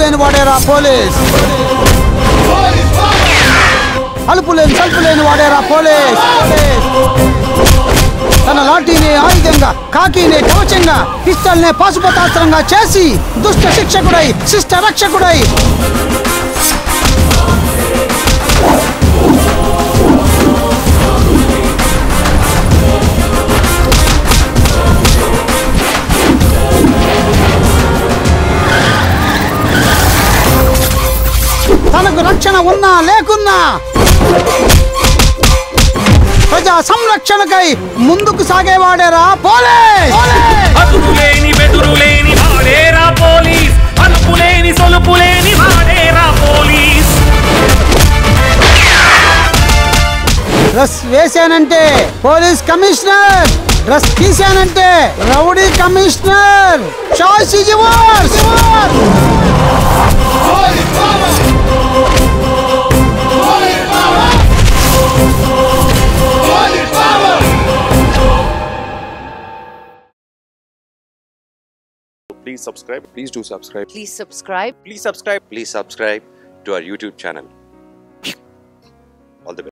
లేని వాడేరా పోలీస్ అలుపు లేని సలుపు లేని వాడేరా పోలీస్ తన లాఠీని ఆయుధంగా కాకీని కవచంగా పిస్తల్నే పాశుపతాస్త్రంగా చేసి దుష్ట శిక్షకుడై శిష్ట రక్షకుడై తనకు రక్షణ ఉన్నా లేకున్నా ప్రజా సంరక్షణకై ముందుకు సాగేవాడేరా పోలీస్ అదుపులేని బెదురులేని వాడేరా పోలీస్ అలుపులేని సొలుపులేని వాడేరా పోలీస్ డ్రెస్ వేశానంటే పోలీస్ కమిషనర్ డ్రెస్ తీశానంటే rowdy commissioner choice is yours Please subscribe. Please do subscribe. Please subscribe. Please subscribe. Please subscribe to our YouTube channel.